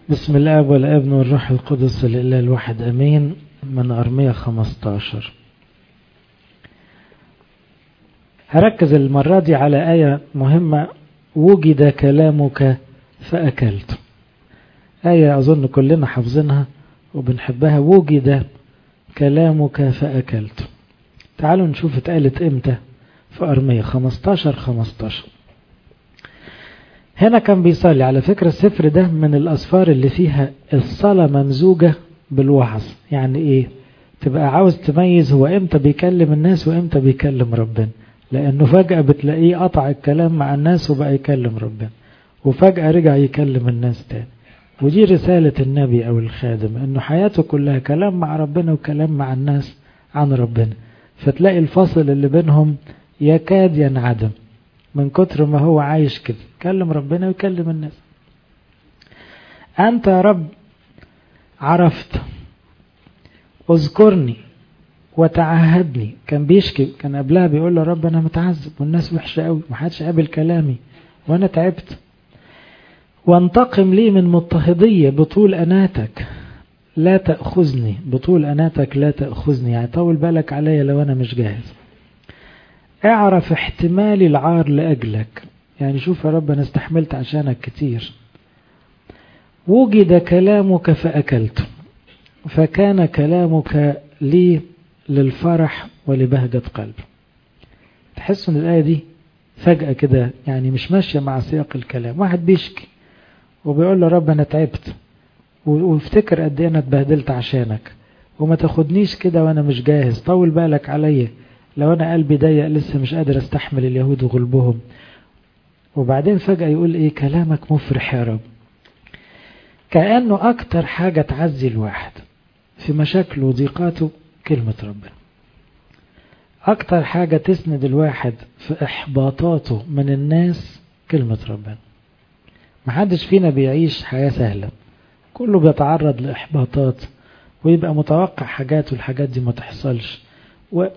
بسم الله والابن والروح القدس لله الواحد امين من ارمية 15 هركز المرة دي على آية مهمة وجد كلامك فأكلت آية أظن كلنا حافظينها وبنحبها وجد كلامك فأكلت تعالوا نشوف اتقالت امتى في أرمية 15 15 هنا كان بيصلي على فكرة السفر ده من الأسفار اللي فيها الصلاة ممزوجة بالوعظ يعني ايه تبقى عاوز تميز هو امتى بيكلم الناس وامتى بيكلم ربنا لانه فجأة بتلاقيه قطع الكلام مع الناس وبقى يكلم ربنا وفجأة رجع يكلم الناس تاني ودي رسالة النبي او الخادم انه حياته كلها كلام مع ربنا وكلام مع الناس عن ربنا فتلاقي الفصل اللي بينهم يكاد ينعدم من كتر ما هو عايش كده يكلم ربنا ويكلم الناس أنت يا رب عرفت اذكرني وتعهدني كان بيشكي كان قبلها بيقول له رب أنا متعذب والناس وحشة قوي محدش قابل كلامي وأنا تعبت وانتقم لي من مضطهدية بطول أناتك لا تأخذني بطول أناتك لا تأخذني يعني طول بالك عليا لو أنا مش جاهز اعرف احتمالي العار لأجلك يعني شوف يا رب أنا استحملت عشانك كتير وجد كلامك فأكلت فكان كلامك لي للفرح ولبهجة قلب تحس ان الآية دي فجأة كده يعني مش ماشية مع سياق الكلام واحد بيشكي وبيقول له رب أنا تعبت وافتكر قد ايه انا اتبهدلت عشانك وما تاخدنيش كده وانا مش جاهز طول بالك عليا لو انا قلبي ضيق لسه مش قادر استحمل اليهود وغلبهم وبعدين فجأة يقول ايه كلامك مفرح يا رب كأنه اكتر حاجة تعزي الواحد في مشاكله وضيقاته كلمة ربنا اكتر حاجة تسند الواحد في احباطاته من الناس كلمة ربنا محدش فينا بيعيش حياة سهلة كله بيتعرض لإحباطات ويبقى متوقع حاجات والحاجات دي ما تحصلش و...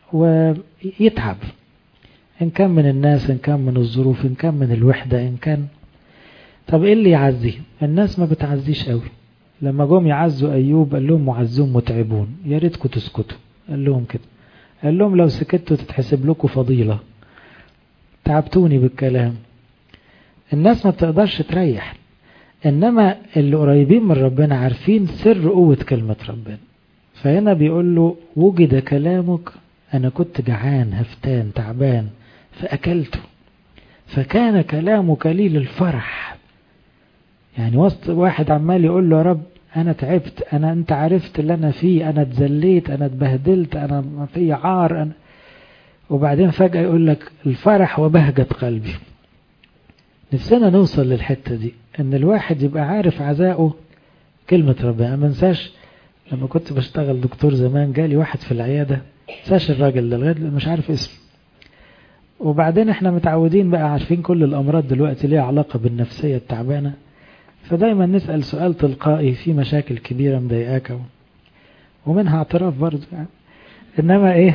ويتعب إن كان من الناس إن كان من الظروف إن كان من الوحدة إن كان طب إيه اللي يعزيه الناس ما بتعزيش قوي لما جم يعزوا أيوب قال لهم معزون متعبون يا ريتكم تسكتوا قال لهم كده قال لهم لو سكتوا تتحسب لكم فضيلة تعبتوني بالكلام الناس ما بتقدرش تريح إنما اللي قريبين من ربنا عارفين سر قوة كلمة ربنا فهنا بيقول له وجد كلامك أنا كنت جعان هفتان تعبان فأكلته فكان كلامك لي للفرح يعني وسط واحد عمال يقول له يا رب أنا تعبت أنا أنت عرفت اللي أنا فيه أنا اتذليت أنا اتبهدلت أنا ما في عار أنا وبعدين فجأة يقول لك الفرح وبهجة قلبي نفسنا نوصل للحتة دي ان الواحد يبقى عارف عزائه كلمة ربنا ما انساش لما كنت بشتغل دكتور زمان جالي واحد في العيادة ساش الراجل ده لغاية مش عارف اسمه وبعدين احنا متعودين بقى عارفين كل الامراض دلوقتي ليها علاقة بالنفسية التعبانة فدايما نسأل سؤال تلقائي في مشاكل كبيرة مضايقاك ومنها اعتراف برضه يعني انما ايه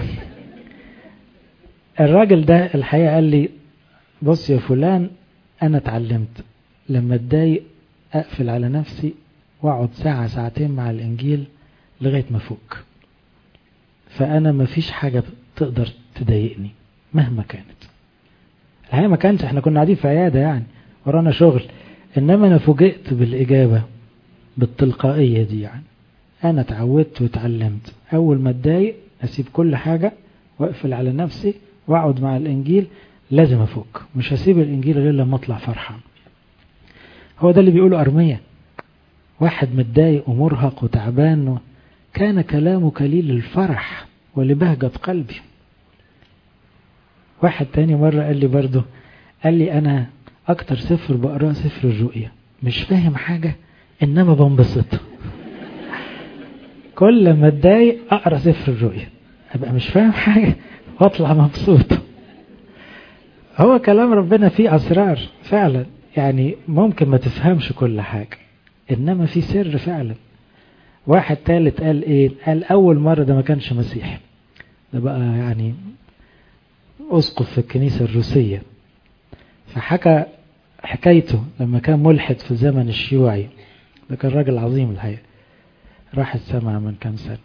الراجل ده الحقيقة قال لي بص يا فلان انا اتعلمت لما اتضايق اقفل على نفسي واقعد ساعة ساعتين مع الانجيل لغاية ما فوق فانا ما فيش حاجة تقدر تضايقني مهما كانت الحقيقة ما كانش احنا كنا قاعدين في عيادة يعني ورانا شغل انما انا فوجئت بالاجابة بالتلقائية دي يعني انا اتعودت واتعلمت اول ما اتضايق اسيب كل حاجة واقفل على نفسي واقعد مع الانجيل لازم افك مش هسيب الانجيل غير لما اطلع فرحان هو ده اللي بيقوله ارمية واحد متضايق ومرهق وتعبان كان كلامك لي للفرح ولبهجة قلبي واحد تاني مرة قال لي برضه قال لي انا اكتر سفر بقراه سفر الرؤيا مش فاهم حاجة انما بنبسط كل ما اتضايق اقرا سفر الرؤيا ابقى مش فاهم حاجة واطلع مبسوط هو كلام ربنا فيه أسرار فعلا يعني ممكن ما تفهمش كل حاجة إنما في سر فعلا واحد تالت قال إيه قال أول مرة ده ما كانش مسيحي ده بقى يعني أسقف في الكنيسة الروسية فحكى حكايته لما كان ملحد في الزمن الشيوعي ده كان راجل عظيم الحقيقة راح السماء من كام سنة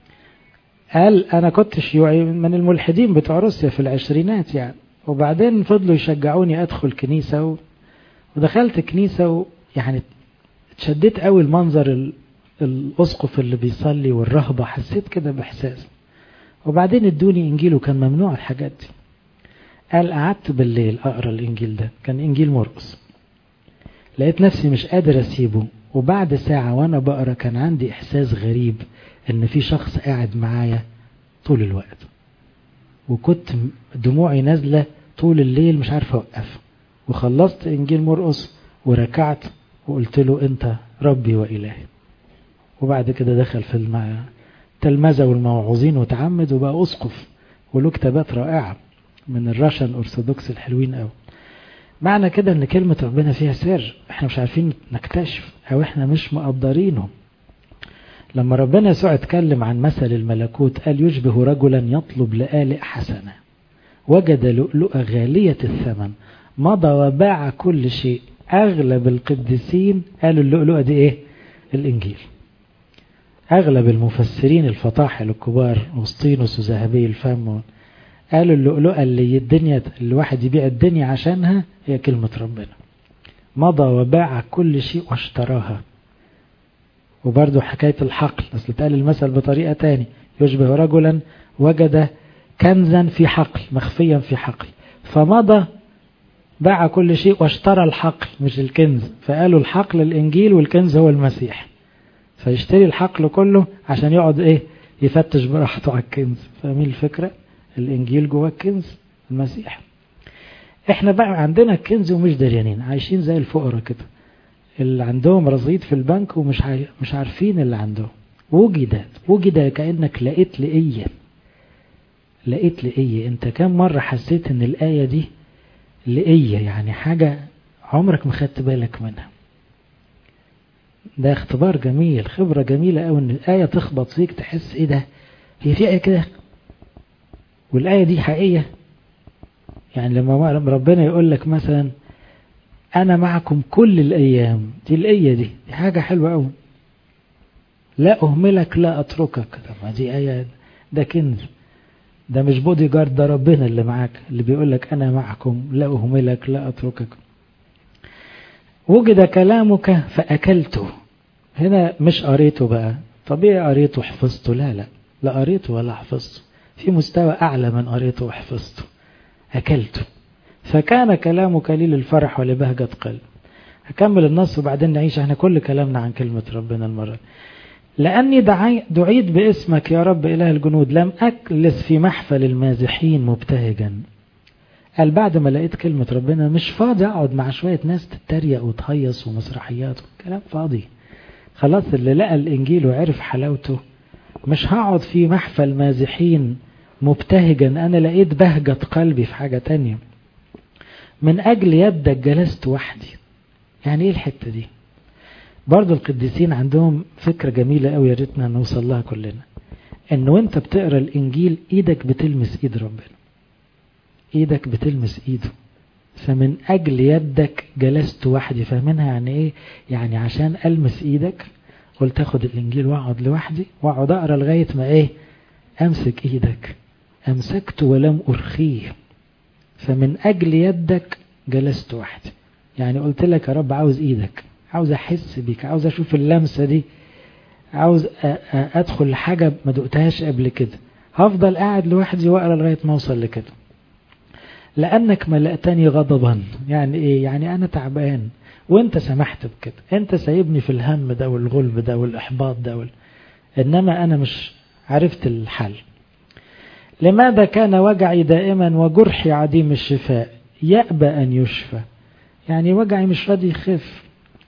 قال أنا كنت شيوعي من الملحدين بتوع روسيا في العشرينات يعني وبعدين فضلوا يشجعوني أدخل كنيسة و... ودخلت كنيسة و... يعني اتشديت قوي المنظر ال... الأسقف اللي بيصلي والرهبة حسيت كده بإحساس وبعدين ادوني إنجيل وكان ممنوع الحاجات دي قال قعدت بالليل أقرأ الإنجيل ده كان إنجيل مرقس لقيت نفسي مش قادر أسيبه وبعد ساعة وأنا بقرأ كان عندي إحساس غريب إن في شخص قاعد معايا طول الوقت وكنت دموعي نازلة طول الليل مش عارف أوقف وخلصت إنجيل مرقس وركعت وقلت له أنت ربي وإلهي وبعد كده دخل في المع... التلمذة والموعوظين وتعمد وبقى أسقف وله كتابات رائعة من الراشن أرثوذكس الحلوين قوي معنى كده ان كلمة ربنا فيها سر احنا مش عارفين نكتشف او احنا مش مقدرينه لما ربنا يسوع اتكلم عن مثل الملكوت قال يشبه رجلا يطلب لآلئ حسنة وجد لؤلؤة غالية الثمن مضى وباع كل شيء اغلب القديسين قالوا اللؤلؤة دي ايه الانجيل اغلب المفسرين الفطاحل الكبار اغسطينوس وذهبي الفم قالوا اللؤلؤة اللي الدنيا الواحد يبيع الدنيا عشانها هي كلمة ربنا مضى وباع كل شيء واشتراها وبرضه حكاية الحقل أصل تقال المثل بطريقة تاني يشبه رجلا وجد كنزا في حقل مخفيا في حقل فمضى باع كل شيء واشترى الحقل مش الكنز فقالوا الحقل الإنجيل والكنز هو المسيح فيشتري الحقل كله عشان يقعد ايه يفتش براحته على الكنز فاهمين الفكرة الإنجيل جوه الكنز المسيح احنا بقى عندنا الكنز ومش دريانين عايشين زي الفقراء كده اللي عندهم رصيد في البنك ومش عاي... مش عارفين اللي عندهم وجدت وجد كأنك لقيت لقية لقيت لقية انت كم مرة حسيت ان الآية دي لقية يعني حاجة عمرك ما خدت بالك منها ده اختبار جميل خبرة جميلة قوي ان الآية تخبط فيك تحس ايه ده هي في آية كده والآية دي حقيقية يعني لما ربنا يقول لك مثلا أنا معكم كل الأيام دي الآية دي دي حاجة حلوة أوي لا أهملك لا أتركك طب ما دي آية ده كنز ده مش بودي جارد ده ربنا اللي معاك اللي بيقول لك أنا معكم لا أهملك لا أتركك وجد كلامك فأكلته هنا مش قريته بقى طبيعي قريته وحفظته لا لا لا قريته ولا حفظته في مستوى أعلى من قريته وحفظته أكلته فكان كلامك لي للفرح ولبهجة قلب هكمل النص وبعدين نعيش احنا كل كلامنا عن كلمة ربنا المرة لأني دعي دعيت باسمك يا رب إله الجنود لم أجلس في محفل المازحين مبتهجا قال بعد ما لقيت كلمة ربنا مش فاضي أقعد مع شوية ناس تتريق وتهيص ومسرحيات كلام فاضي خلاص اللي لقى الإنجيل وعرف حلاوته مش هقعد في محفل مازحين مبتهجا أنا لقيت بهجة قلبي في حاجة تانية من أجل يدك جلست وحدي يعني إيه الحتة دي برضو القديسين عندهم فكرة جميلة قوي يا ريتنا نوصل لها كلنا إن وانت بتقرا الإنجيل إيدك بتلمس إيد ربنا إيدك بتلمس إيده فمن أجل يدك جلست وحدي فاهمينها يعني إيه يعني عشان ألمس إيدك قلت أخد الإنجيل وأقعد لوحدي وأقعد أقرا لغاية ما إيه أمسك إيدك أمسكت ولم أرخيه فمن أجل يدك جلست وحدي يعني قلت لك يا رب عاوز إيدك عاوز أحس بيك عاوز أشوف اللمسة دي عاوز أدخل لحاجة ما دقتهاش قبل كده هفضل قاعد لوحدي وأقرا لغاية ما أوصل لكده لأنك ملأتني غضبا يعني إيه يعني أنا تعبان وانت سمحت بكده انت سايبني في الهم ده والغلب ده والإحباط ده وال... إنما أنا مش عرفت الحل لماذا كان وجعي دائما وجرحي عديم الشفاء يأبى أن يشفى يعني وجعي مش راضي يخف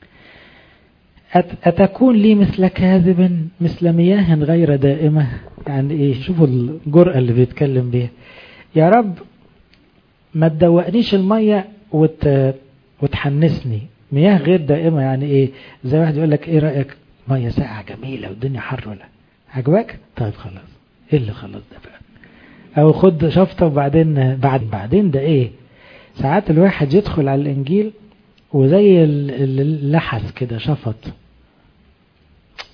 أتكون لي مثل كاذب مثل مياه غير دائمة يعني إيه شوفوا الجرأة اللي بيتكلم بيها يا رب ما تدوقنيش المية وت... وتحنسني مياه غير دائمة يعني إيه زي واحد يقول لك إيه رأيك مية ساقعة جميلة والدنيا حر ولا عجبك طيب خلاص إيه اللي خلاص ده بقى أو خد شفطة وبعدين بعد بعدين ده إيه ساعات الواحد يدخل على الإنجيل وزي اللحس كده شفط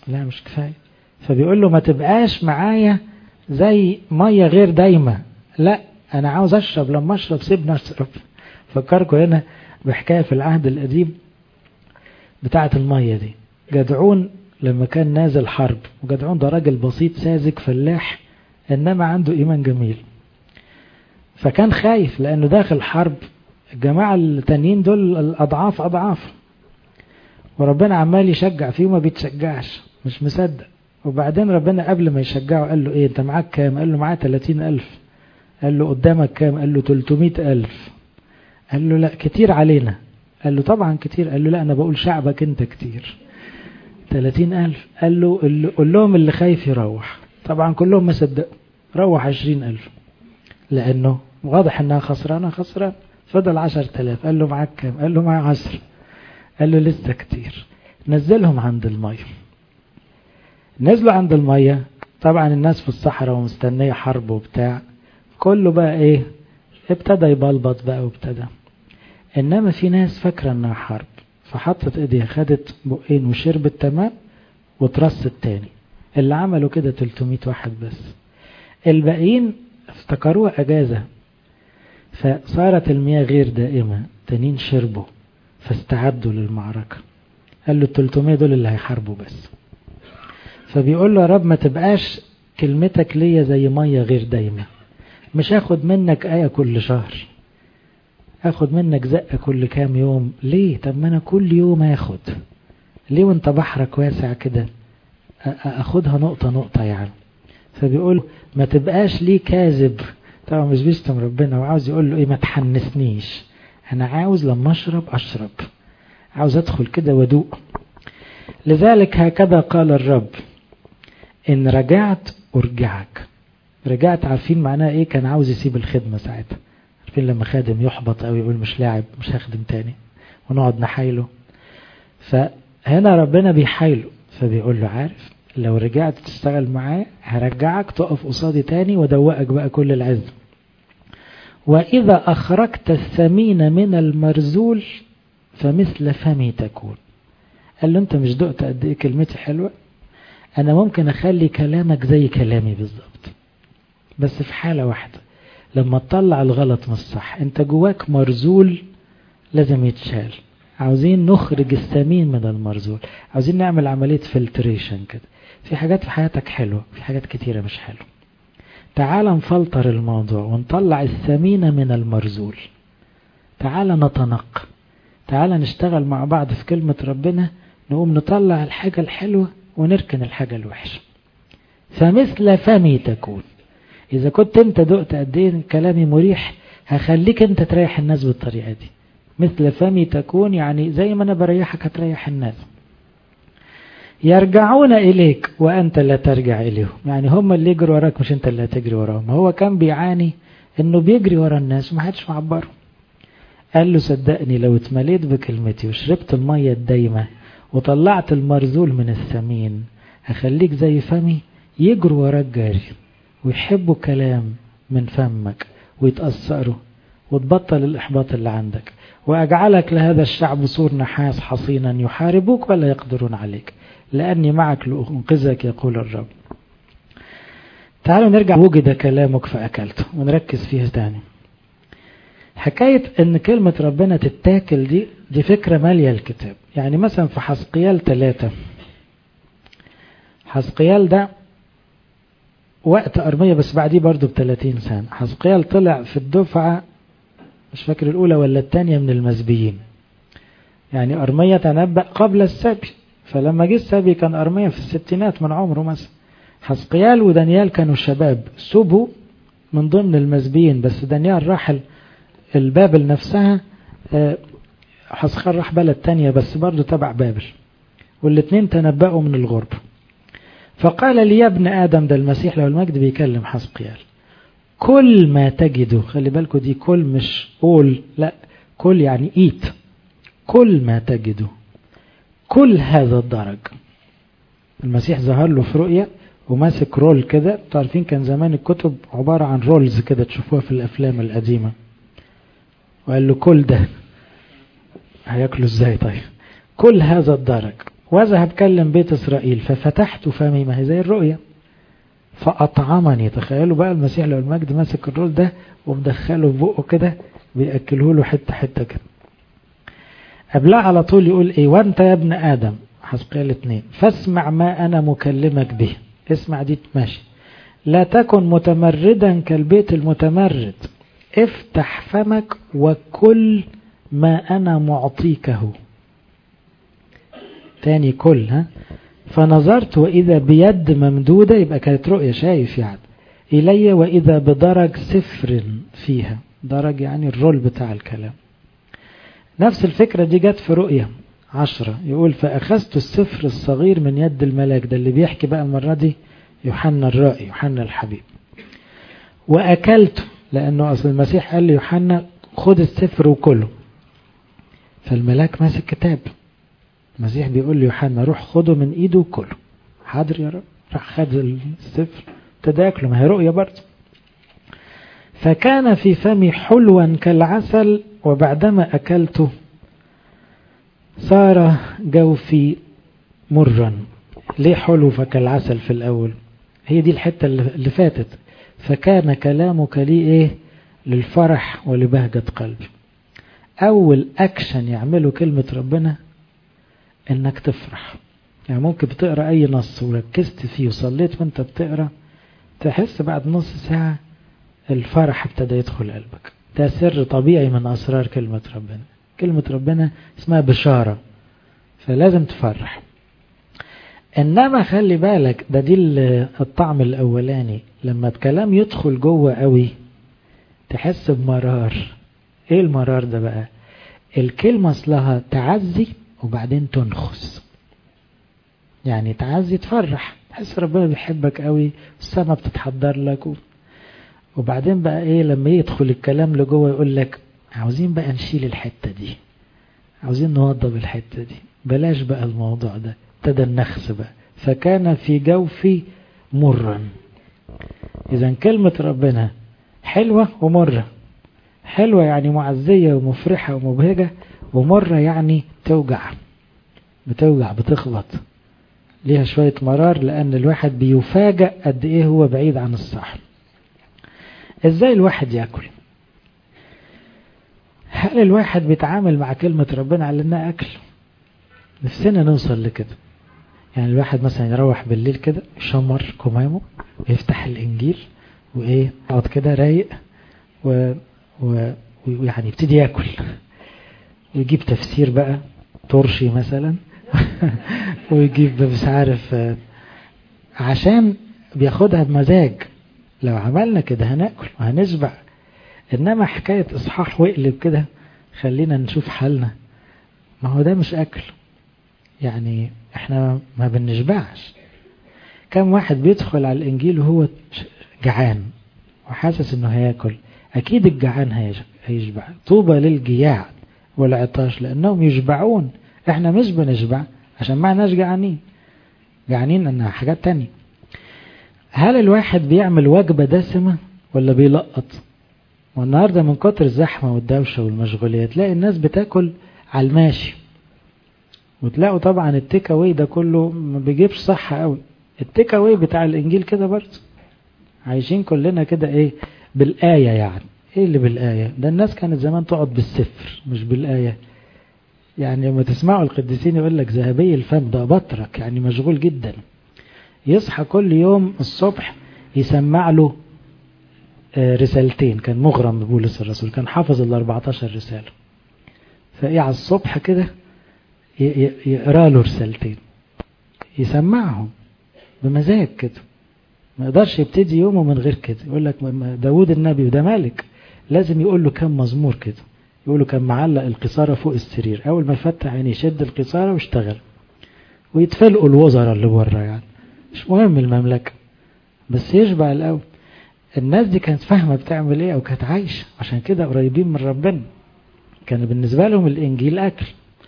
لا مش كفاية فبيقول له ما تبقاش معايا زي مية غير دايمة لا أنا عاوز أشرب لما أشرب سيبني أشرب فكركم هنا بحكاية في العهد القديم بتاعة المية دي جدعون لما كان نازل حرب وجدعون ده راجل بسيط ساذج فلاح إنما عنده إيمان جميل فكان خايف لأنه داخل حرب الجماعة التانيين دول الأضعاف أضعاف وربنا عمال يشجع فيه وما بيتشجعش مش مصدق وبعدين ربنا قبل ما يشجعه قال له ايه انت معاك كام قال له معاه 30 ألف قال له قدامك كام قال له 300 ألف قال له لا كتير علينا قال له طبعا كتير قال له لا أنا بقول شعبك أنت كتير 30 ألف قال له قول لهم اللي خايف يروح طبعا كلهم ما صدقوا روح 20 ألف لأنه واضح أنها خسرانة خسران فضل 10000 قال له معاك كام قال له معايا 10 قال له لسه كتير نزلهم عند المية نزلوا عند المية طبعا الناس في الصحراء ومستنية حرب وبتاع كله بقى ايه ابتدى يبلبط بقى وابتدى انما في ناس فاكرة انها حرب فحطت ايديها خدت بقين وشربت تمام وترصت تاني اللي عملوا كده 300 واحد بس الباقيين افتكروها اجازة فصارت المياه غير دائمة تانيين شربوا فاستعدوا للمعركة قال له ال 300 دول اللي هيحاربوا بس فبيقول له يا رب ما تبقاش كلمتك ليا زي مية غير دايمة مش هاخد منك آية كل شهر اخد منك زقة كل كام يوم ليه طب ما انا كل يوم اخد ليه وانت بحرك واسع كده اخدها نقطة نقطة يعني فبيقول ما تبقاش ليه كاذب طبعا مش بيشتم ربنا وعاوز يقول له ايه ما تحنسنيش انا عاوز لما اشرب اشرب عاوز ادخل كده وادوق لذلك هكذا قال الرب ان رجعت ارجعك رجعت عارفين معناها ايه كان عاوز يسيب الخدمة ساعتها عارفين لما خادم يحبط او يقول مش لاعب مش هخدم تاني ونقعد نحايله فهنا ربنا بيحايله فبيقول له عارف لو رجعت تشتغل معايا هرجعك تقف قصادي تاني ودوقك بقى كل العز وإذا أخرجت الثمين من المرزول فمثل فمي تكون قال له أنت مش دقت قد إيه كلمتي حلوة أنا ممكن أخلي كلامك زي كلامي بالظبط بس في حالة واحدة لما تطلع الغلط من الصح أنت جواك مرزول لازم يتشال عاوزين نخرج الثمين من المرزول عاوزين نعمل عملية فلتريشن كده في حاجات في حياتك حلوة في حاجات كتيرة مش حلوة تعال نفلتر الموضوع ونطلع الثمين من المرزول تعال نتنق تعال نشتغل مع بعض في كلمة ربنا نقوم نطلع الحاجة الحلوة ونركن الحاجة الوحشة فمثل فمي تكون إذا كنت أنت دقت قد إيه كلامي مريح هخليك أنت تريح الناس بالطريقة دي مثل فمي تكون يعني زي ما أنا بريحك هتريح الناس يرجعون إليك وأنت لا ترجع إليهم يعني هم اللي يجروا وراك مش أنت اللي هتجري وراهم هو كان بيعاني أنه بيجري ورا الناس وما حدش معبره قال له صدقني لو اتمليت بكلمتي وشربت المية الدايمة وطلعت المرزول من الثمين هخليك زي فمي يجروا وراك جاري ويحبوا كلام من فمك ويتأثروا وتبطل الإحباط اللي عندك وأجعلك لهذا الشعب سور نحاس حصينا يحاربوك ولا يقدرون عليك لأني معك لأنقذك يقول الرب تعالوا نرجع وجد كلامك فأكلته ونركز فيه تاني حكاية ان كلمة ربنا تتاكل دي دي فكرة مالية الكتاب يعني مثلا في حسقيال ثلاثة حسقيال ده وقت أرمية بس بعديه برضه بثلاثين سنة حسقيال طلع في الدفعة مش فاكر الأولى ولا الثانية من المسبيين يعني أرمية تنبأ قبل السبي فلما جه السبي كان أرمية في الستينات من عمره مثلا حسقيال ودانيال كانوا شباب سبوا من ضمن المسبيين بس دانيال راح البابل نفسها حسقيال راح بلد تانية بس برضه تبع بابل والاثنين تنبأوا من الغرب فقال لي يا ابن آدم ده المسيح لو المجد بيكلم حسقيال كل ما تجده خلي بالكوا دي كل مش قول لا كل يعني ايت كل ما تجده كل هذا الدرج المسيح ظهر له في رؤية وماسك رول كده عارفين كان زمان الكتب عبارة عن رولز كده تشوفوها في الأفلام القديمة وقال له كل ده هياكله ازاي طيب كل هذا الدرج واذهب كلم بيت إسرائيل ففتحت فمي ما هي زي الرؤية فأطعمني تخيلوا بقى المسيح لو المجد ماسك الرول ده ومدخله في بقه كده بيأكله له حتة حتة كده قبلها على طول يقول ايه وانت يا ابن آدم حسقيال اتنين فاسمع ما أنا مكلمك به اسمع دي ماشي لا تكن متمردا كالبيت المتمرد افتح فمك وكل ما أنا معطيكه تاني كل ها فنظرت وإذا بيد ممدودة يبقى كانت رؤية شايف يعني إلي وإذا بدرج سفر فيها درج يعني الرول بتاع الكلام نفس الفكرة دي جت في رؤية عشرة يقول فأخذت السفر الصغير من يد الملاك ده اللي بيحكي بقى المرة دي يوحنا الرائي يوحنا الحبيب وأكلته لأنه أصل المسيح قال ليوحنا خد السفر وكله فالملاك ماسك كتاب المسيح بيقول ليوحنا روح خده من ايده وكله حاضر يا رب راح خد السفر ابتدى ما هي رؤية برضه فكان في فمي حلوا كالعسل وبعدما أكلته صار جوفي مرا ليه حلو فكالعسل في الأول هي دي الحتة اللي فاتت فكان كلامك لي ايه للفرح ولبهجة قلبي أول أكشن يعمله كلمة ربنا إنك تفرح يعني ممكن بتقرأ أي نص وركزت فيه وصليت وانت بتقرأ تحس بعد نص ساعة الفرح ابتدى يدخل قلبك ده سر طبيعي من أسرار كلمة ربنا كلمة ربنا اسمها بشارة فلازم تفرح إنما خلي بالك ده دي الطعم الأولاني لما الكلام يدخل جوه قوي تحس بمرار ايه المرار ده بقى الكلمة اصلها تعزي وبعدين تنخس يعني تعزي تفرح تحس ربنا بيحبك قوي السما بتتحضر لك و... وبعدين بقى ايه لما يدخل الكلام لجوه يقول لك عاوزين بقى نشيل الحتة دي عاوزين نوضب الحتة دي بلاش بقى الموضوع ده ابتدى النخس بقى فكان في جوفي مرا اذا كلمة ربنا حلوة ومرة حلوة يعني معزية ومفرحة ومبهجة ومرة يعني توجع بتوجع بتخبط ليها شوية مرار لأن الواحد بيفاجأ قد إيه هو بعيد عن الصح إزاي الواحد يأكل هل الواحد بيتعامل مع كلمة ربنا على إنها أكل نفسنا نوصل لكده يعني الواحد مثلا يروح بالليل كده يشمر كمامه ويفتح الإنجيل وإيه يقعد كده رايق و... و... ويعني يبتدي ياكل ويجيب تفسير بقى ترشي مثلا ويجيب مش عارف عشان بياخدها بمزاج لو عملنا كده هناكل وهنشبع انما حكاية اصحاح واقلب كده خلينا نشوف حالنا ما هو ده مش اكل يعني احنا ما بنشبعش كم واحد بيدخل على الانجيل وهو جعان وحاسس انه هياكل اكيد الجعان هيشبع طوبى للجياع والعطاش لانهم يشبعون احنا مش بنشبع عشان ما احناش جعانين جعانين انها حاجات تانية هل الواحد بيعمل وجبة دسمة ولا بيلقط والنهاردة من كتر الزحمة والدوشة والمشغولية تلاقي الناس بتاكل على الماشي وتلاقوا طبعا التيك اواي ده كله ما بيجيبش صحة قوي التيك اواي بتاع الانجيل كده برضه عايشين كلنا كده ايه بالآية يعني ايه اللي بالآية ده الناس كانت زمان تقعد بالسفر مش بالآية يعني لما تسمعوا القديسين يقول لك ذهبي الفم ده بطرك يعني مشغول جدا يصحى كل يوم الصبح يسمع له رسالتين كان مغرم ببولس الرسول كان حافظ ال 14 رسالة فايه على الصبح كده يقرا له رسالتين يسمعهم بمزاج كده ما يقدرش يبتدي يومه من غير كده يقول لك داود النبي وده مالك لازم يقول له كم مزمور كده يقول له كان معلق القصارة فوق السرير أول ما يفتح عينيه يشد القصارة ويشتغل ويتفلقوا الوزراء اللي بره يعني مش مهم المملكة بس يشبع الأول الناس دي كانت فاهمة بتعمل ايه أو كانت عايشة عشان كده قريبين من ربنا كان بالنسبة لهم الإنجيل أكل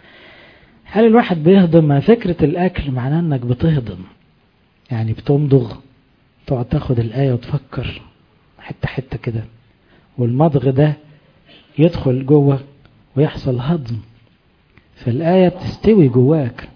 هل الواحد بيهضم ما فكرة الأكل معناه أنك بتهضم يعني بتمضغ تقعد تاخد الآية وتفكر حتة حتة كده والمضغ ده يدخل جوه ويحصل هضم فالآية بتستوي جواك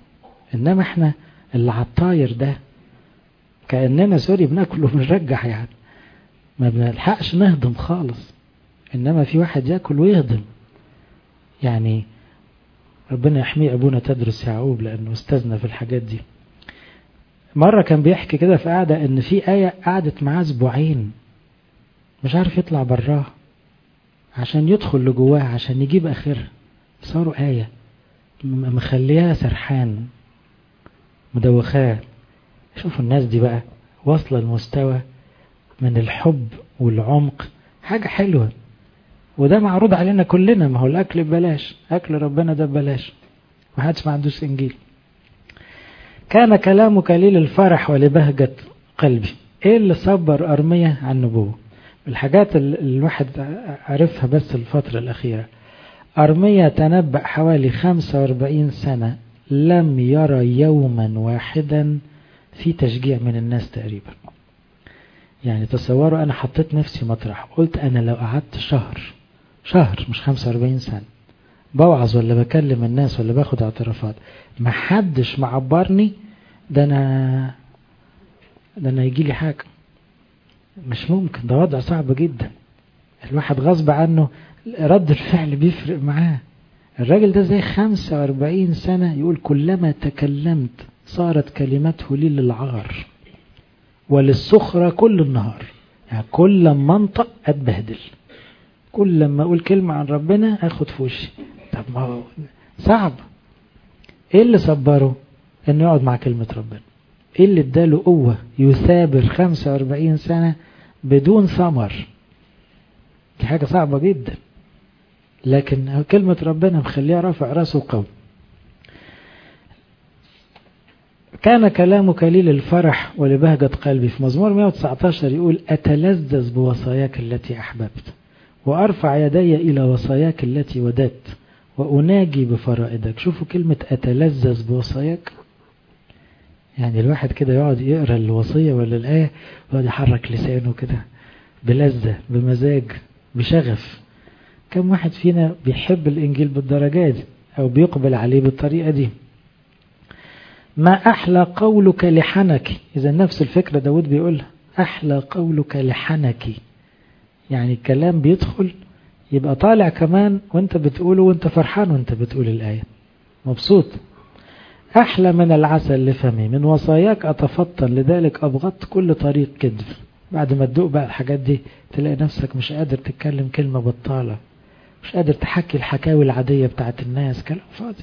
إنما إحنا اللي على الطاير ده كأننا سوري بناكل وبنرجع يعني ما بنلحقش نهضم خالص إنما في واحد ياكل ويهضم يعني ربنا يحميه أبونا تدرس يعقوب لأنه استاذنا في الحاجات دي مرة كان بيحكي كده في قعدة إن في آية قعدت معاه أسبوعين مش عارف يطلع براها عشان يدخل لجواها عشان يجيب آخرها صاروا آية مخليها سرحان مدوخاه شوفوا الناس دي بقى واصلة لمستوى من الحب والعمق حاجة حلوة وده معروض علينا كلنا ما هو الأكل ببلاش أكل ربنا ده ببلاش محدش ما عندوش إنجيل كان كلامك لي للفرح ولبهجة قلبي ايه اللي صبر أرمية عن النبوة الحاجات اللي الواحد عرفها بس الفترة الأخيرة أرمية تنبأ حوالي 45 سنة لم يرى يوما واحدا في تشجيع من الناس تقريبا يعني تصوروا أنا حطيت نفسي مطرح قلت أنا لو قعدت شهر شهر مش 45 سنة بوعظ ولا بكلم الناس ولا باخد اعترافات ما حدش معبرني ده أنا ده أنا يجي لي حاجة مش ممكن ده وضع صعب جدا الواحد غصب عنه رد الفعل بيفرق معاه الراجل ده زي 45 سنة يقول كلما تكلمت صارت كلمته لي للعار وللسخرة كل النهار يعني كل لما انطق اتبهدل كل لما اقول كلمة عن ربنا اخد في وشي طب ما هو صعب ايه اللي صبره انه يقعد مع كلمة ربنا ايه اللي اداله قوة يثابر 45 سنة بدون ثمر دي حاجة صعبة جدا لكن كلمة ربنا مخليها رافع راسه قوي كان كلامك لي للفرح ولبهجة قلبي في مزمور 119 يقول أتلذذ بوصاياك التي أحببت وأرفع يدي إلى وصاياك التي وددت وأناجي بفرائدك شوفوا كلمة أتلذذ بوصاياك يعني الواحد كده يقعد يقرأ الوصية ولا الآية ويقعد يحرك لسانه كده بلذة بمزاج بشغف كم واحد فينا بيحب الإنجيل بالدرجات أو بيقبل عليه بالطريقة دي ما أحلى قولك لحنك إذا نفس الفكرة داود بيقولها أحلى قولك لحنك يعني الكلام بيدخل يبقى طالع كمان وانت بتقوله وانت فرحان وانت بتقول الآية مبسوط أحلى من العسل لفمي من وصاياك أتفطن لذلك أبغضت كل طريق كذب بعد ما تدوق بقى الحاجات دي تلاقي نفسك مش قادر تتكلم كلمة بطالة مش قادر تحكي الحكاوي العادية بتاعت الناس كلام فاضي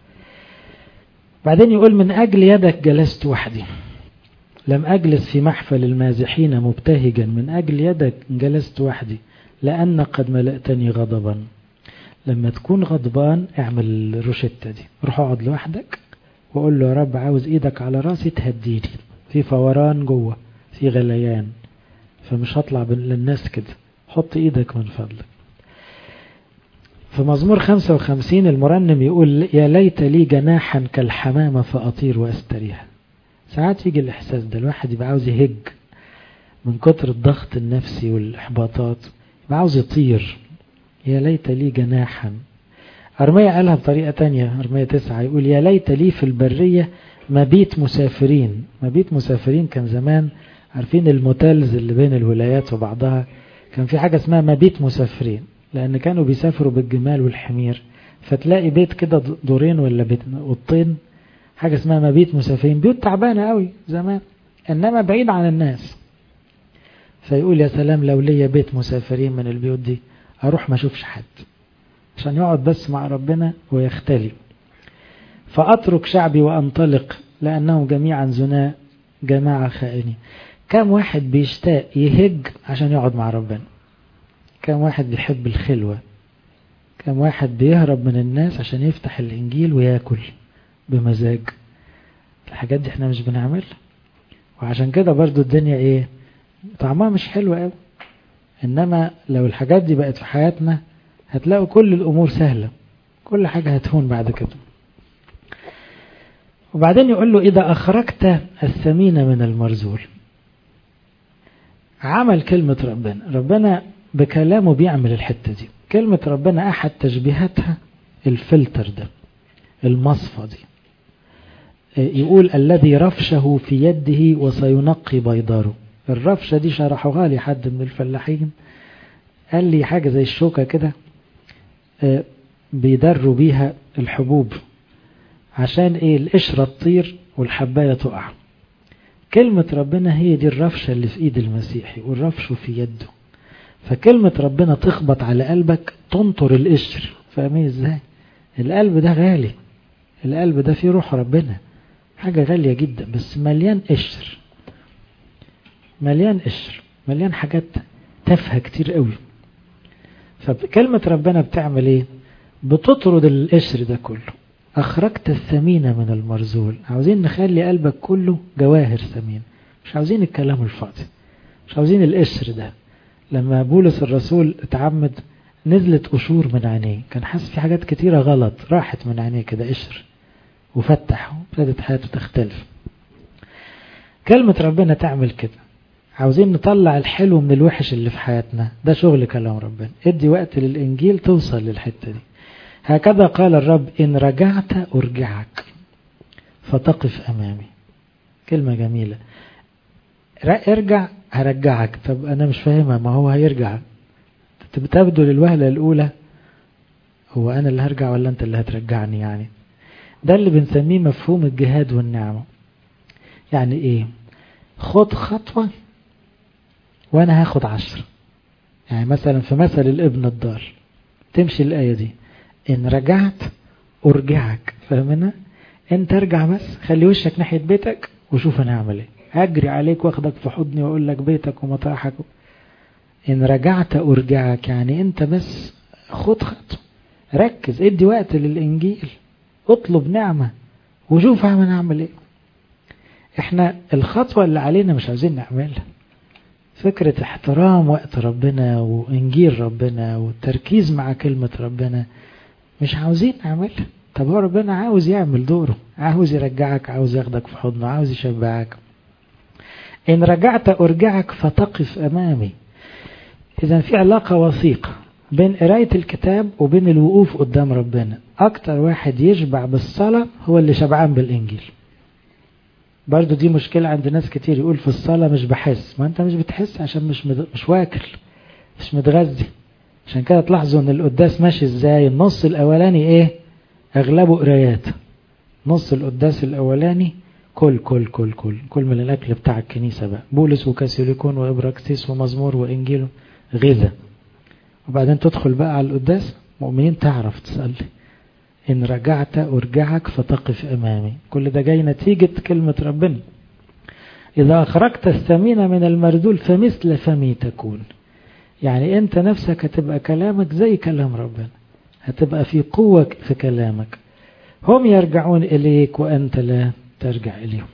بعدين يقول من أجل يدك جلست وحدي لم أجلس في محفل المازحين مبتهجا من أجل يدك جلست وحدي لأن قد ملأتني غضبا لما تكون غضبان اعمل الروشتة دي روح اقعد لوحدك وقول له يا رب عاوز ايدك على راسي تهديني في فوران جوه في غليان فمش هطلع للناس كده حط ايدك من فضلك في مزمور 55 المرنم يقول يا ليت لي جناحا كالحمامة فأطير وأستريح ساعات يجي الإحساس ده الواحد يبقى عاوز يهج من كتر الضغط النفسي والإحباطات يبقى عاوز يطير يا ليت لي جناحا أرمية قالها بطريقة تانية أرمية تسعة يقول يا ليت لي في البرية مبيت مسافرين مبيت مسافرين كان زمان عارفين الموتيلز اللي بين الولايات وبعضها كان في حاجة اسمها مبيت مسافرين لأن كانوا بيسافروا بالجمال والحمير فتلاقي بيت كده دورين ولا بيت اوضتين حاجة اسمها مبيت مسافرين بيوت تعبانة قوي زمان إنما بعيد عن الناس فيقول يا سلام لو ليا بيت مسافرين من البيوت دي أروح ما أشوفش حد عشان يقعد بس مع ربنا ويختلي فأترك شعبي وأنطلق لأنهم جميعا زناء جماعة خائنين كم واحد بيشتاق يهج عشان يقعد مع ربنا كم واحد بيحب الخلوة كم واحد بيهرب من الناس عشان يفتح الإنجيل وياكل بمزاج الحاجات دي احنا مش بنعملها وعشان كده برضو الدنيا ايه طعمها مش حلو قوي انما لو الحاجات دي بقت في حياتنا هتلاقوا كل الامور سهلة كل حاجة هتهون بعد كده وبعدين يقول له اذا اخرجت الثمين من المرزول عمل كلمة ربنا ربنا بكلامه بيعمل الحتة دي كلمة ربنا أحد تشبيهاتها الفلتر ده المصفى دي يقول الذي رفشه في يده وسينقي بيضاره الرفشة دي شرحوها لي حد من الفلاحين قال لي حاجة زي الشوكة كده بيدروا بيها الحبوب عشان ايه القشرة تطير والحباية تقع كلمة ربنا هي دي الرفشة اللي في ايد المسيحي والرفش في يده فكلمة ربنا تخبط على قلبك تنطر القشر فاهمين ازاي القلب ده غالي القلب ده فيه روح ربنا حاجة غالية جدا بس مليان قشر مليان قشر مليان حاجات تافهة كتير قوي فكلمة ربنا بتعمل ايه بتطرد القشر ده كله أخرجت الثمينة من المرزول عاوزين نخلي قلبك كله جواهر ثمين مش عاوزين الكلام الفاضي مش عاوزين القشر ده لما بولس الرسول اتعمد نزلت قشور من عينيه كان حاسس في حاجات كتيرة غلط راحت من عينيه كده قشر وفتح وابتدت حياته تختلف كلمة ربنا تعمل كده عاوزين نطلع الحلو من الوحش اللي في حياتنا ده شغل كلام ربنا ادي وقت للإنجيل توصل للحتة دي هكذا قال الرب إن رجعت أرجعك فتقف أمامي كلمة جميلة ارجع هرجعك طب أنا مش فاهمها ما هو هيرجع تبدو للوهلة الأولى هو أنا اللي هرجع ولا أنت اللي هترجعني يعني ده اللي بنسميه مفهوم الجهاد والنعمة يعني إيه خد خطوة وأنا هاخد عشر يعني مثلا في مثل الابن الضال تمشي الآية دي إن رجعت أرجعك فاهمنا أنت ارجع بس خلي وشك ناحية بيتك وشوف أنا هعمل إيه هجري عليك واخدك في حضني وأقول لك بيتك ومطرحك إن رجعت أرجعك يعني أنت بس خد خطوة ركز ادي وقت للإنجيل اطلب نعمة وشوف هعمل أعمل إيه إحنا الخطوة اللي علينا مش عاوزين نعملها فكرة احترام وقت ربنا وإنجيل ربنا والتركيز مع كلمة ربنا مش عاوزين نعملها طب هو ربنا عاوز يعمل دوره عاوز يرجعك عاوز ياخدك في حضنه عاوز يشبعك إن رجعت أرجعك فتقف أمامي إذا في علاقة وثيقة بين قراية الكتاب وبين الوقوف قدام ربنا أكتر واحد يشبع بالصلاة هو اللي شبعان بالإنجيل برضو دي مشكلة عند ناس كتير يقول في الصلاة مش بحس ما أنت مش بتحس عشان مش مد... مش واكل مش متغذي عشان كده تلاحظوا ان القداس ماشي ازاي النص الاولاني ايه اغلبه قرايات نص القداس الاولاني كل كل كل كل كل من الاكل بتاع الكنيسة بقى بولس وكاثوليكون وابراكسيس ومزمور وانجيل غذا وبعدين تدخل بقى على القداس مؤمنين تعرف تصلي إن رجعت أرجعك فتقف أمامي كل ده جاي نتيجة كلمة ربنا إذا أخرجت الثمين من المردول فمثل فمي تكون يعني أنت نفسك هتبقى كلامك زي كلام ربنا هتبقى في قوة في كلامك هم يرجعون إليك وأنت لا ترجع إليهم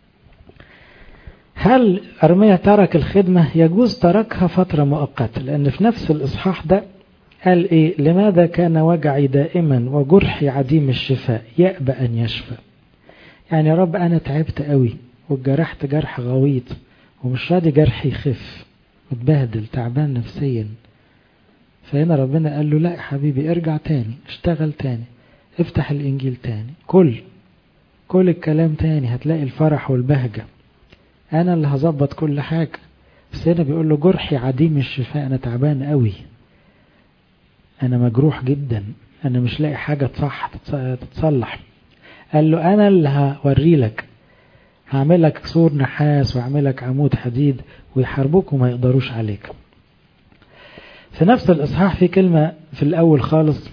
هل أرميا ترك الخدمة يجوز تركها فترة مؤقتة لأن في نفس الإصحاح ده قال إيه لماذا كان وجعي دائما وجرحي عديم الشفاء يأبى أن يشفى يعني يا رب أنا تعبت قوي واتجرحت جرح غويط ومش راضي جرحي يخف متبهدل تعبان نفسيا فهنا ربنا قال له لا يا حبيبي ارجع تاني اشتغل تاني افتح الإنجيل تاني كل كل الكلام تاني هتلاقي الفرح والبهجة أنا اللي هظبط كل حاجة بس هنا بيقول له جرحي عديم الشفاء أنا تعبان قوي أنا مجروح جدا أنا مش لاقي حاجة تصح تتصلح قال له أنا اللي هوري لك هعمل لك سور نحاس وهعمل لك عمود حديد ويحاربوك وما يقدروش عليك في نفس الإصحاح في كلمة في الأول خالص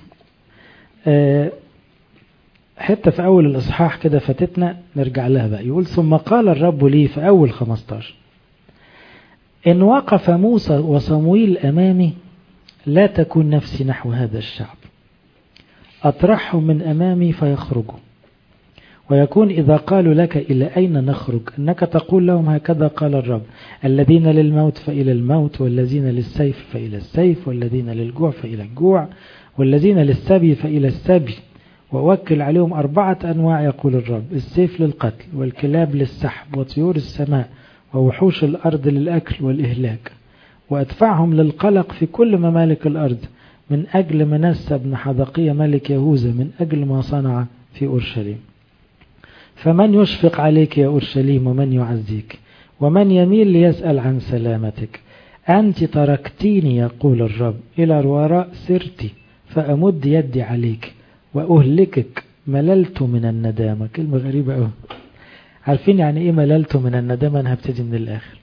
حتى في أول الإصحاح كده فاتتنا نرجع لها بقى يقول ثم قال الرب لي في أول 15 إن وقف موسى وصمويل أمامي لا تكون نفسي نحو هذا الشعب أطرحهم من أمامي فيخرجوا ويكون إذا قالوا لك إلى أين نخرج أنك تقول لهم هكذا قال الرب الذين للموت فإلى الموت والذين للسيف فإلى السيف والذين للجوع فإلى الجوع والذين للسبي فإلى السبي وأوكل عليهم أربعة أنواع يقول الرب السيف للقتل والكلاب للسحب وطيور السماء ووحوش الأرض للأكل والإهلاك وأدفعهم للقلق في كل ممالك الأرض من أجل منسى بن حذقية ملك يهوذا من أجل ما صنع في أورشليم فمن يشفق عليك يا أورشليم ومن يعزيك ومن يميل ليسأل عن سلامتك أنت تركتيني يقول الرب إلى الوراء سرتي فأمد يدي عليك وأهلكك مللت من الندامة كلمة غريبة أوي عارفين يعني إيه مللت من الندامة أنا هبتدي من الآخر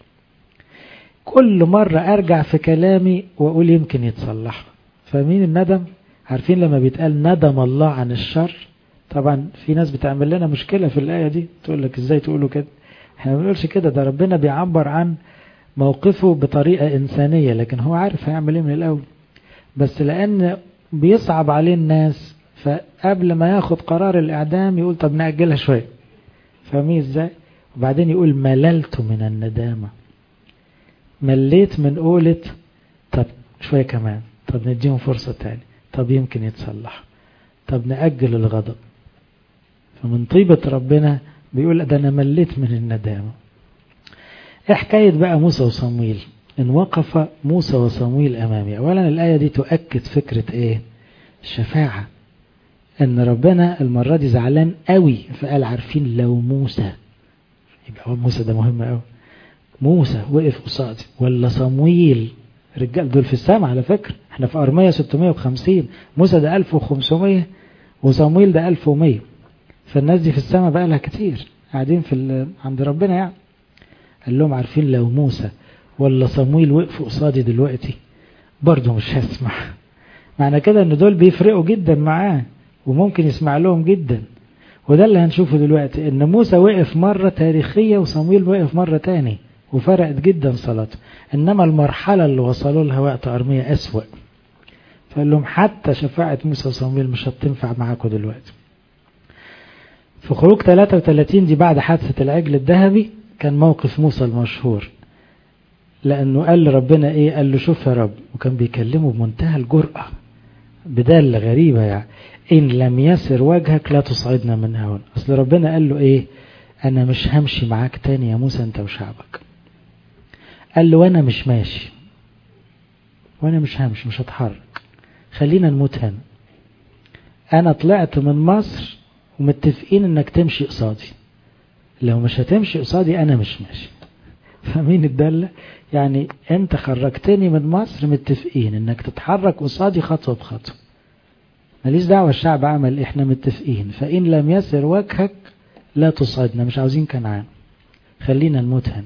كل مرة أرجع في كلامي وأقول يمكن يتصلح فاهمين الندم عارفين لما بيتقال ندم الله عن الشر طبعا في ناس بتعمل لنا مشكلة في الآية دي تقول لك إزاي تقولوا كده احنا ما بنقولش كده ده ربنا بيعبر عن موقفه بطريقة إنسانية لكن هو عارف هيعمل إيه من الأول بس لأن بيصعب عليه الناس فقبل ما ياخد قرار الإعدام يقول طب نأجلها شوية فاهمين إزاي وبعدين يقول مللت من الندامة مليت من قولة طب شوية كمان طب نديهم فرصة تاني طب يمكن يتصلح طب نأجل الغضب فمن طيبة ربنا بيقول ده أنا مليت من الندامة ايه حكاية بقى موسى وصمويل ان وقف موسى وصمويل امامي اولا الاية دي تؤكد فكرة ايه الشفاعة ان ربنا المرة دي زعلان قوي فقال عارفين لو موسى يبقى هو موسى ده مهم قوي موسى وقف قصادي ولا صمويل رجال دول في السماء على فكرة احنا في ارمية 650 موسى ده 1500 وصمويل ده 1100 فالناس دي في السماء بقى لها كتير قاعدين في عند ربنا يعني قال لهم عارفين لو موسى ولا صمويل وقفوا قصادي دلوقتي برضه مش هسمع معنى كده ان دول بيفرقوا جدا معاه وممكن يسمع لهم جدا وده اللي هنشوفه دلوقتي ان موسى وقف مرة تاريخية وصمويل وقف مرة تاني وفرقت جدا صلاته انما المرحلة اللي وصلوا لها وقت ارمية اسوأ فقال لهم حتى شفاعة موسى وصمويل مش هتنفع معاكم دلوقتي في خروج 33 دي بعد حادثة العجل الذهبي كان موقف موسى المشهور لأنه قال لربنا إيه قال له شوف يا رب وكان بيكلمه بمنتهى الجرأة بدالة غريبة يعني إن لم يسر وجهك لا تصعدنا من هون أصل ربنا قال له إيه أنا مش همشي معاك تاني يا موسى أنت وشعبك قال له وأنا مش ماشي وأنا مش همشي مش هتحرك خلينا نموت هنا أنا طلعت من مصر ومتفقين إنك تمشي قصادي لو مش هتمشي قصادي انا مش ماشي فاهمين الدالة يعني انت خرجتني من مصر متفقين انك تتحرك قصادي خطوة بخطوة ماليش دعوة الشعب عمل احنا متفقين فان لم يسر وجهك لا تصعدنا مش عاوزين كنعان خلينا نموت هنا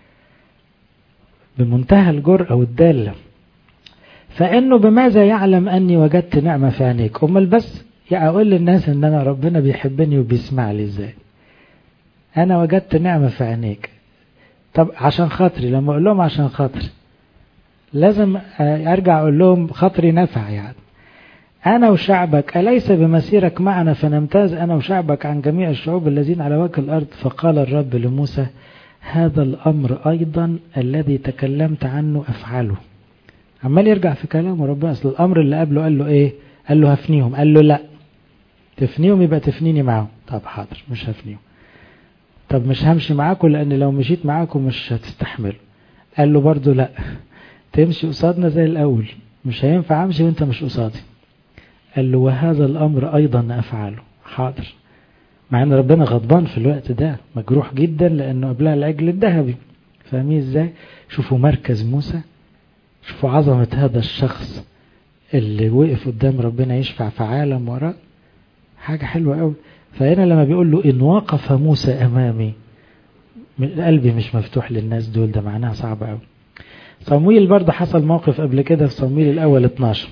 بمنتهى الجرأة والدالة فانه بماذا يعلم اني وجدت نعمة في عينيك امال بس يعني اقول للناس ان انا ربنا بيحبني وبيسمع لي ازاي انا وجدت نعمة في عينيك طب عشان خاطري لما اقول لهم عشان خاطري لازم ارجع اقول لهم خاطري نفع يعني انا وشعبك اليس بمسيرك معنا فنمتاز انا وشعبك عن جميع الشعوب الذين على وجه الارض فقال الرب لموسى هذا الامر ايضا الذي تكلمت عنه افعله عمال يرجع في كلامه ربنا اصل الامر اللي قبله قال له ايه قال له هفنيهم قال له لا تفنيهم يبقى تفنيني معاهم طب حاضر مش هفنيهم طب مش همشي معاكم لان لو مشيت معاكم مش هتستحملوا قال له برضو لا تمشي قصادنا زي الاول مش هينفع امشي وانت مش قصادي قال له وهذا الامر ايضا افعله حاضر مع ان ربنا غضبان في الوقت ده مجروح جدا لانه قبلها العجل الذهبي فاهمين ازاي شوفوا مركز موسى شوفوا عظمة هذا الشخص اللي وقف قدام ربنا يشفع في عالم وراه حاجة حلوة قوي فهنا لما بيقول له إن وقف موسى أمامي من قلبي مش مفتوح للناس دول ده معناها صعب قوي صمويل برضه حصل موقف قبل كده في صمويل الأول 12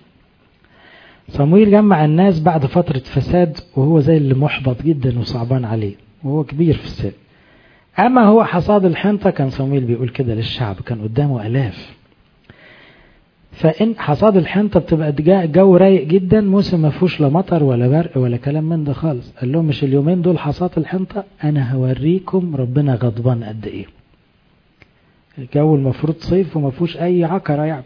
صمويل جمع الناس بعد فترة فساد وهو زي اللي محبط جدا وصعبان عليه وهو كبير في السن أما هو حصاد الحنطة كان صمويل بيقول كده للشعب كان قدامه ألاف فإن حصاد الحنطة بتبقى جو رايق جدا موسى ما فيهوش لا مطر ولا برق ولا كلام من ده خالص قال لهم مش اليومين دول حصاد الحنطة أنا هوريكم ربنا غضبان قد إيه الجو المفروض صيف وما فيهوش أي عكرة يعني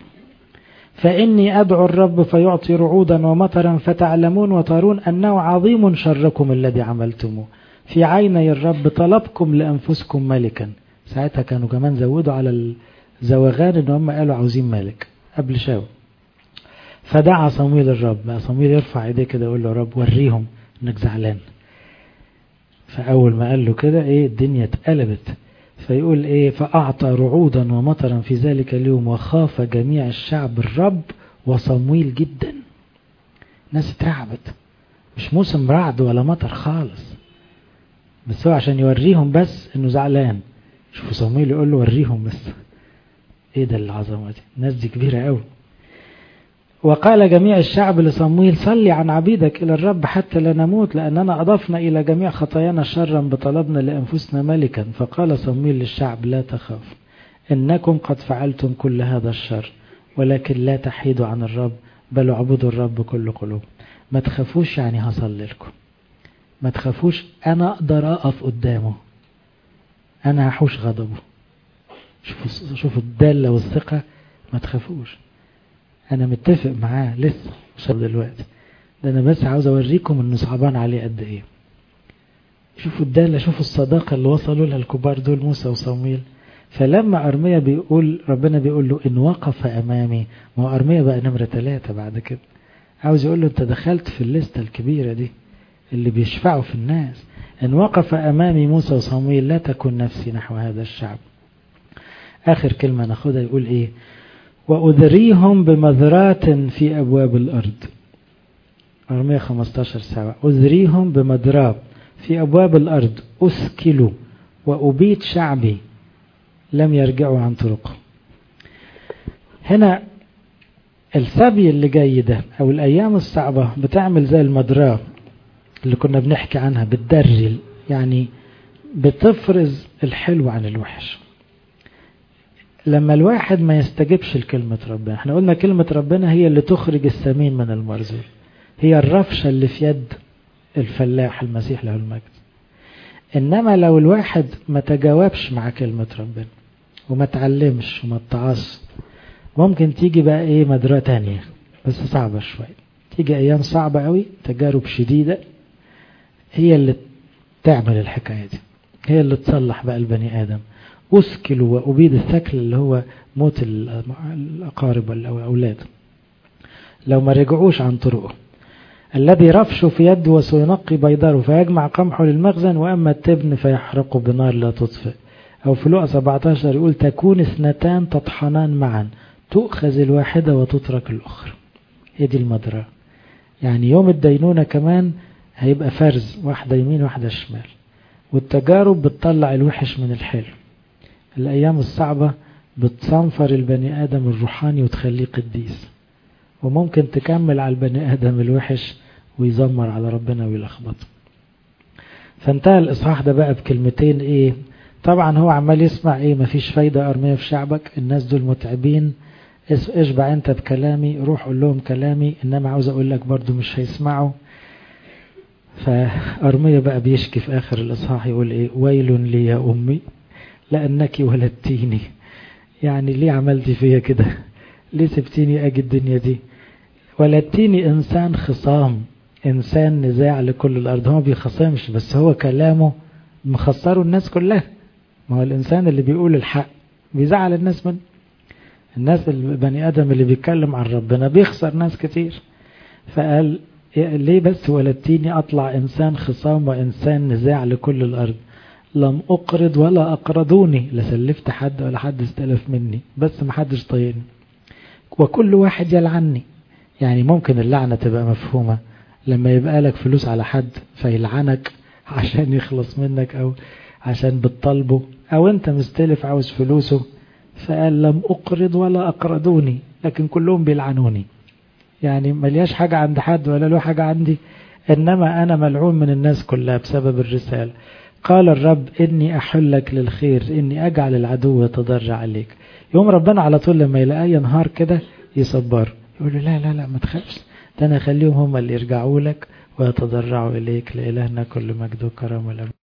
فإني أدعو الرب فيعطي رعودا ومطرا فتعلمون وترون أنه عظيم شركم الذي عملتموه في عيني الرب طلبكم لأنفسكم ملكا ساعتها كانوا كمان زودوا على الزوغان ان هم قالوا عاوزين ملك قبل شاو فدعا صمويل الرب بقى صمويل يرفع ايديه كده يقول له رب وريهم انك زعلان فأول ما قال له كده إيه الدنيا اتقلبت فيقول إيه فأعطى رعودا ومطرا في ذلك اليوم وخاف جميع الشعب الرب وصمويل جدا ناس اترعبت مش موسم رعد ولا مطر خالص بس هو عشان يوريهم بس انه زعلان شوفوا صمويل يقول له وريهم بس ايه ده العظمه دي الناس دي كبيره قوي وقال جميع الشعب لصمويل صلي عن عبيدك إلى الرب حتى لا نموت لأننا أضفنا إلى جميع خطايانا شرا بطلبنا لأنفسنا ملكا فقال صمويل للشعب لا تخاف إنكم قد فعلتم كل هذا الشر ولكن لا تحيدوا عن الرب بل اعبدوا الرب كل قلوب ما تخافوش يعني هصلي لكم ما تخافوش أنا أقدر أقف قدامه أنا هحوش غضبه شوفوا شوفوا الدالة والثقة ما تخافوش انا متفق معاه لسه مش دلوقتي ده انا بس عاوز اوريكم انه صعبان عليه قد ايه شوفوا الدالة شوفوا الصداقة اللي وصلوا لها الكبار دول موسى وصمويل فلما أرميا بيقول ربنا بيقول له إن وقف أمامي ما هو أرميا بقى نمرة ثلاثة بعد كده عاوز يقول له أنت دخلت في الليستة الكبيرة دي اللي بيشفعوا في الناس إن وقف أمامي موسى وصمويل لا تكن نفسي نحو هذا الشعب آخر كلمة ناخدها يقول إيه وأذريهم بمذرات في أبواب الأرض أرمية 15 ساعة أذريهم بمذراب في أبواب الأرض أسكلوا وأبيت شعبي لم يرجعوا عن طرقه هنا السبي اللي جاي ده أو الأيام الصعبة بتعمل زي المدراه اللي كنا بنحكي عنها بتدري يعني بتفرز الحلو عن الوحش لما الواحد ما يستجبش لكلمة ربنا احنا قلنا كلمة ربنا هي اللي تخرج السمين من المرزول هي الرفشة اللي في يد الفلاح المسيح له المجد انما لو الواحد ما تجاوبش مع كلمة ربنا وما تعلمش وما اتعص ممكن تيجي بقى ايه مدرة تانية بس صعبة شوية تيجي ايام صعبة قوي تجارب شديدة هي اللي تعمل الحكاية دي هي اللي تصلح بقى البني ادم أسكل وأبيد الثكل اللي هو موت الأقارب والأولاد لو ما رجعوش عن طرقه الذي رفش في يده وسينقي بيضاره فيجمع قمحه للمخزن وأما التبن فيحرقه بنار لا تطفئ أو في لقى 17 يقول تكون اثنتان تطحنان معا تؤخذ الواحدة وتترك الأخرى هي دي المدرة يعني يوم الدينونة كمان هيبقى فرز واحدة يمين واحدة شمال والتجارب بتطلع الوحش من الحلو الأيام الصعبة بتصنفر البني آدم الروحاني وتخليه قديس وممكن تكمل على البني آدم الوحش ويزمر على ربنا ويلخبطه فانتهى الإصحاح ده بقى بكلمتين إيه طبعا هو عمال يسمع إيه مفيش فايدة أرمية في شعبك الناس دول متعبين اشبع انت بكلامي روح قول لهم كلامي انما عاوز اقول لك برضو مش هيسمعوا فأرمية بقى بيشكي في آخر الإصحاح يقول إيه ويل لي يا أمي لأنك ولدتيني يعني ليه عملتي فيا كده ليه سبتيني أجي الدنيا دي ولدتيني إنسان خصام إنسان نزاع لكل الأرض هو بيخصمش بس هو كلامه مخسره الناس كلها ما هو الإنسان اللي بيقول الحق بيزعل الناس من الناس البني آدم اللي بيتكلم عن ربنا بيخسر ناس كتير فقال ليه بس ولدتيني أطلع إنسان خصام وإنسان نزاع لكل الأرض لم أقرض ولا أقرضوني لا سلفت حد ولا حد استلف مني بس ما حدش طايقني وكل واحد يلعني يعني ممكن اللعنة تبقى مفهومة لما يبقى لك فلوس على حد فيلعنك عشان يخلص منك أو عشان بتطالبه أو أنت مستلف عاوز فلوسه فقال لم أقرض ولا أقرضوني لكن كلهم بيلعنوني يعني ملياش حاجة عند حد ولا له حاجة عندي إنما أنا ملعون من الناس كلها بسبب الرسالة قال الرب إني أحلك للخير إني أجعل العدو يتضرع عليك يوم ربنا على طول لما يلاقيه ينهار كده يصبر يقول له لا لا لا ما تخافش ده أنا أخليهم هم اللي يرجعوا لك ويتضرعوا إليك لإلهنا كل مجد وكرم والأمن